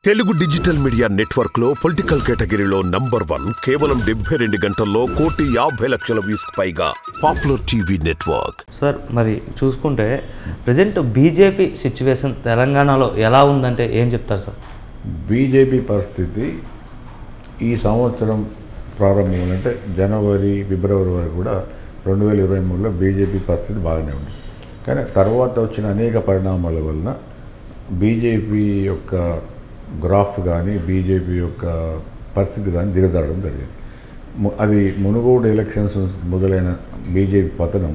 Telugu digital media network లో political కేటగిరీలో number one కేవలం డెబ్బై రెండు గంటల్లో కోటి యాభై లక్షల వ్యూస్ పైగా పాపులర్ టీవీ నెట్వర్క్ సార్ మరి చూసుకుంటే ప్రజెంట్ బీజేపీ సిచ్యువేషన్ తెలంగాణలో ఎలా ఉందంటే ఏం చెప్తారు సార్ బీజేపీ పరిస్థితి ఈ సంవత్సరం ప్రారంభం అంటే జనవరి ఫిబ్రవరి వరకు కూడా రెండు వేల ఇరవై మూడులో బీజేపీ పరిస్థితి బాగానే ఉంది కానీ తర్వాత వచ్చిన అనేక పరిణామాల వలన బీజేపీ యొక్క గ్రాఫ్ కానీ బీజేపీ యొక్క పరిస్థితి కానీ దిగజారడం జరిగింది ము- అది మునుగోడు ఎలక్షన్స్ మొదలైన బీజేపీ పతనం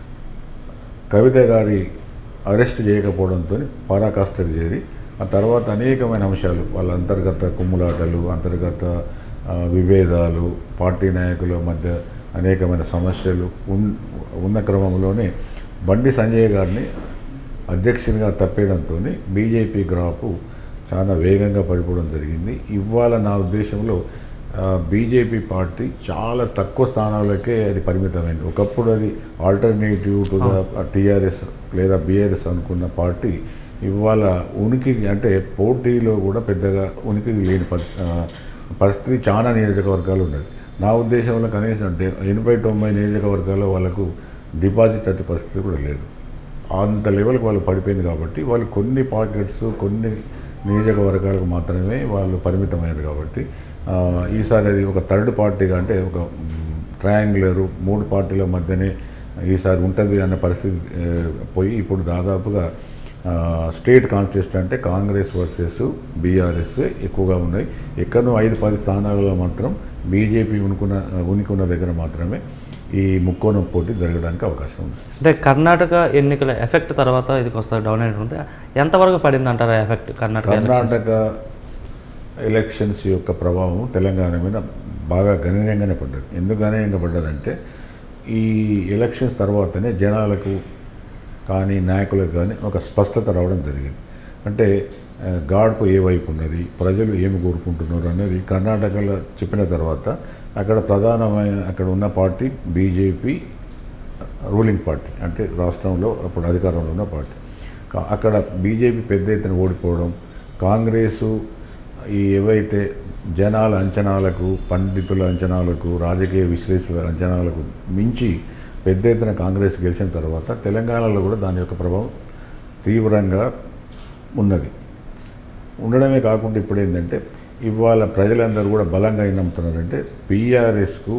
కవిత గారి అరెస్ట్ చేయకపోవడంతో పరాకాష్ఠకు చేరి ఆ తర్వాత అనేకమైన అంశాలు వాళ్ళ అంతర్గత కుమ్ములాటలు అంతర్గత ఆ, విభేదాలు పార్టీ నాయకుల మధ్య అనేకమైన సమస్యలు ఉన్- ఉన్న క్రమంలోనే బండి సంజయ్ గారిని అధ్యక్షునిగా తప్పేయడంతో బీజేపీ గ్రాఫ్ చాలా వేగంగా పడిపోవడం జరిగింది ఇవాళ నా ఉద్దేశంలో ఆ, బీజేపీ పార్టీ చాలా తక్కువ స్థానాలకే అది పరిమితమైంది ఒకప్పుడు అది ఆల్టర్నేటివ్ టు ద టీఆర్ఎస్ లేదా బీఆర్ఎస్ అనుకున్న పార్టీ ఇవాళ ఉనికి అంటే పోటీలో కూడా పెద్దగా ఉనికి లేని పరి- ఆ, పరిస్థితి చాలా నియోజకవర్గాలు ఉన్నది నా ఉద్దేశంలో కనీసం అంటే ఎనభై తొంభై నియోజకవర్గాల్లో వాళ్ళకు డిపాజిట్ అట్టి పరిస్థితి కూడా లేదు అంత లెవెల్కి వాళ్ళు పడిపోయింది కాబట్టి వాళ్ళు కొన్ని పాకెట్స్ కొన్ని నియోజకవర్గాలకు మాత్రమే వాళ్ళు పరిమితమయ్యారు కాబట్టి ఆ, ఈసారి అది ఒక థర్డ్ పార్టీగా అంటే ఒక ట్రయాంగులర్ మూడు పార్టీల మధ్యనే ఈసారి ఉంటుంది అన్న పరిస్థితి ఆ, పోయి ఇప్పుడు దాదాపుగా ఆ, స్టేట్ కాంటెస్ట్ అంటే కాంగ్రెస్ వర్సెస్ బీఆర్ఎస్ ఎక్కువగా ఉన్నాయి ఎక్కడో ఐదు పది స్థానాలలో మాత్రం బీజేపీ ఉనుకున్న ఉనికి ఉన్న దగ్గర మాత్రమే ఈ ముక్కోన పోటీ జరగడానికి అవకాశం ఉంది అంటే కర్ణాటక ఎన్నికల ఎఫెక్ట్ తర్వాత ఇది వస్తుంది డౌన్ అయినట్టు ఎంతవరకు పడింది అంటారా effect Karnataka elections? Karnataka elections యొక్క ప్రభావం తెలంగాణ మీద బాగా గణనీయంగానే పడ్డది ఎందుకు గణనీయంగా పడ్డదంటే ఈ ఎలక్షన్స్ తర్వాతనే జనాలకు కానీ నాయకులకు కానీ ఒక స్పష్టత రావడం జరిగింది అంటే ఆ, గాడ్పు ఏ వైపు ఉన్నది ప్రజలు ఏమి కోరుకుంటున్నారు అనేది కర్ణాటకలో చెప్పిన తర్వాత అక్కడ ప్రధానమైన అక్కడ ఉన్న పార్టీ బీజేపీ రూలింగ్ పార్టీ అంటే రాష్ట్రంలో అప్పుడు అధికారంలో ఉన్న పార్టీ కా- అక్కడ బీజేపీ పెద్ద ఎత్తున ఓడిపోవడం కాంగ్రెసు ఈ ఏవైతే జనాల అంచనాలకు పండితుల అంచనాలకు రాజకీయ విశ్లేషకుల అంచనాలకు మించి పెద్ద ఎత్తున కాంగ్రెస్ గెలిచిన తర్వాత తెలంగాణలో కూడా దాని యొక్క ప్రభావం తీవ్రంగా ఉన్నది ఉండడమే కాకుండా ఇప్పుడు ఏంటంటే ఇవాళ ప్రజలందరూ కూడా బలంగా ఏం నమ్ముతున్నారంటే బీఆర్ఎస్కు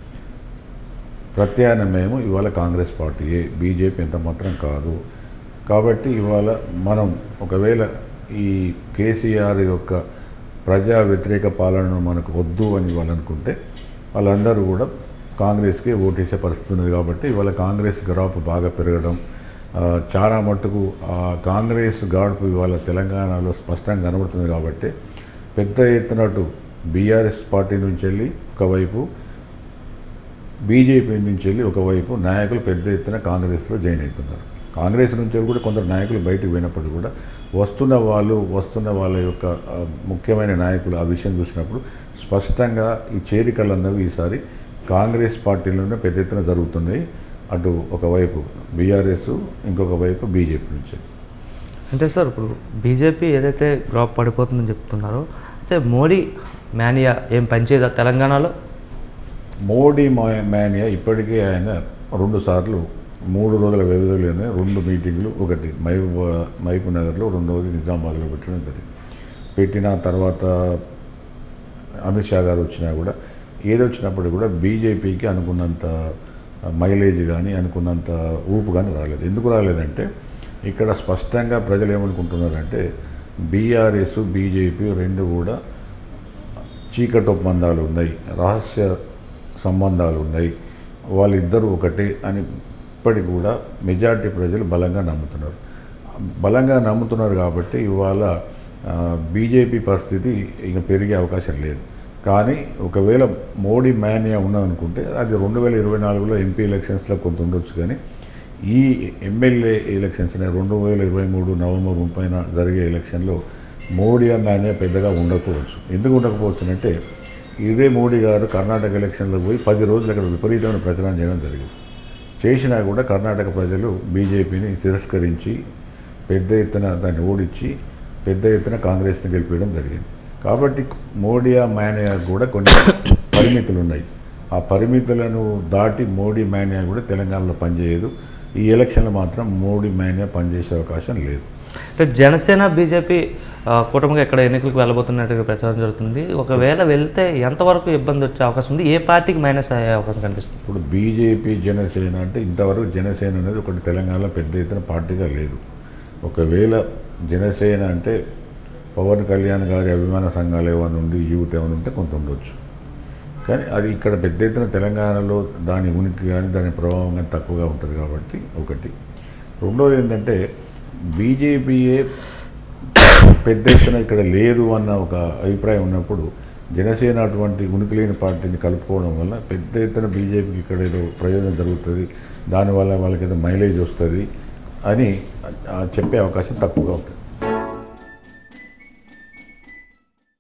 ప్రత్యామ్నాయము ఇవాళ కాంగ్రెస్ పార్టీయే బీజేపీ ఎంత మాత్రం కాదు కాబట్టి ఇవాళ మనం ఒకవేళ ఈ కేసీఆర్ యొక్క ప్రజా వ్యతిరేక పాలనను మనకు వద్దు అని వాళ్ళు అనుకుంటే వాళ్ళందరూ కూడా కాంగ్రెస్కి ఓటేసే పరిస్థితి ఉన్నది కాబట్టి ఇవాళ కాంగ్రెస్ గ్రాఫ్ బాగా పెరగడం ఆ, చాలా మట్టుకు ఆ కాంగ్రెస్ గాడుపు ఇవాళ తెలంగాణలో స్పష్టంగా కనబడుతుంది కాబట్టి పెద్ద ఎత్తున అటు బీఆర్ఎస్ పార్టీ నుంచి వెళ్ళి ఒకవైపు బీజేపీ నుంచి వెళ్ళి ఒకవైపు నాయకులు పెద్ద ఎత్తున కాంగ్రెస్లో జాయిన్ అవుతున్నారు కాంగ్రెస్ నుంచి వెళ్ళి కూడా కొందరు నాయకులు బయటకు పోయినప్పుడు కూడా వస్తున్న వాళ్ళు వస్తున్న వాళ్ళ యొక్క ఆ, ముఖ్యమైన నాయకులు ఆ విషయం చూసినప్పుడు స్పష్టంగా ఈ చేరికలు అన్నవి ఈసారి కాంగ్రెస్ పార్టీలోనే పెద్ద ఎత్తున జరుగుతున్నాయి అటు ఒకవైపు బీఆర్ఎస్ ఇంకొక వైపు బీజేపీ నుంచి అంటే సార్ ఇప్పుడు బీజేపీ ఏదైతే డ్రాప్ పడిపోతుందని చెప్తున్నారో అయితే మోడీ మేనియా ఏం పనిచేయదా తెలంగాణలో మోడీ మా- మానియా ఇప్పటికే ఆయన రెండు సార్లు మూడు రోజుల వ్యవధిలోనే రెండు మీటింగ్లు ఒకటి మహబూబ్ మహబూబ్ నగర్లో రెండవది నిజామాబాద్లో పెట్టడం జరిగింది పెట్టిన తర్వాత అమిత్ షా గారు వచ్చినా కూడా ఏది వచ్చినప్పుడు కూడా బీజేపీకి అనుకున్నంత మైలేజ్ కానీ అనుకున్నంత ఊపు కానీ రాలేదు ఎందుకు రాలేదంటే ఇక్కడ స్పష్టంగా ప్రజలు ఏమనుకుంటున్నారంటే బీఆర్ఎస్ బీజేపీ రెండు కూడా చీకటి ఒప్పందాలు ఉన్నాయి రహస్య సంబంధాలు ఉన్నాయి వాళ్ళిద్దరూ ఒకటే అని ఇప్పటికి కూడా మెజారిటీ ప్రజలు బలంగా నమ్ముతున్నారు బలంగా నమ్ముతున్నారు కాబట్టి ఇవాళ ఆ, బీజేపీ పరిస్థితి ఇక పెరిగే అవకాశం లేదు కానీ ఒకవేళ మోడీ మేనియా ఉన్నదనుకుంటే అది రెండు వేల ఇరవై నాలుగులో ఎంపీ ఎలక్షన్స్లో కొంత ఉండొచ్చు కానీ ఈ ఎమ్మెల్యే ఎలక్షన్స్ రెండు వేల ఇరవై మూడు నవంబర్ ముప్పైన జరిగే ఎలక్షన్లో మోడీ అనే పెద్దగా ఉండకపోవచ్చు ఎందుకు ఉండకపోవచ్చు అంటే ఇదే మోడీ గారు కర్ణాటక ఎలక్షన్లో పోయి పది రోజులు అక్కడ విపరీతమైన ప్రచారం చేయడం జరిగింది చేసినా కూడా కర్ణాటక ప్రజలు బీజేపీని తిరస్కరించి పెద్ద ఎత్తున దాన్ని ఓడించి పెద్ద ఎత్తున కాంగ్రెస్ని గెలిపించడం జరిగింది కాబట్టి మోడీయా మేనియా కూడా కొన్ని పరిమితులు ఉన్నాయి ఆ పరిమితులను దాటి మోడీ మేనియా కూడా తెలంగాణలో పనిచేయదు ఈ ఎలక్షన్లో మాత్రం మోడీ మేనియా పనిచేసే అవకాశం లేదు అంటే జనసేన బీజేపీ ఆ, కూటమిగా ఇక్కడ ఎన్నికలకు వెళ్ళబోతున్నట్టుగా ప్రచారం జరుగుతుంది ఒకవేళ వెళ్తే ఎంతవరకు ఇబ్బంది వచ్చే అవకాశం ఉంది ఏ పార్టీకి మైనస్ అయ్యే అవకాశం కనిపిస్తుంది ఇప్పుడు బీజేపీ జనసేన అంటే ఇంతవరకు జనసేన అనేది ఒకటి తెలంగాణలో పెద్ద ఎత్తున పార్టీగా లేదు ఒకవేళ జనసేన అంటే పవన్ కళ్యాణ్ గారి అభిమాన సంఘాలు ఏమైనా ఉండి యూత్ ఏమైనా ఉంటే కొంత ఉండొచ్చు కానీ అది ఇక్కడ పెద్ద ఎత్తున తెలంగాణలో దాని ఉనికి కానీ దాని ప్రభావం కానీ తక్కువగా ఉంటుంది కాబట్టి ఒకటి రెండోది ఏంటంటే బీజేపీయే పెద్ద ఎత్తున ఇక్కడ లేదు అన్న ఒక అభిప్రాయం ఉన్నప్పుడు జనసేన అటువంటి ఉనికి లేని పార్టీని కలుపుకోవడం వల్ల పెద్ద ఎత్తున బీజేపీకి ఇక్కడ ఏదో ప్రయోజనం జరుగుతుంది దానివల్ల వాళ్ళకి ఏదో మైలేజ్ వస్తుంది అని ఆ, చెప్పే అవకాశం తక్కువగా ఉంటుంది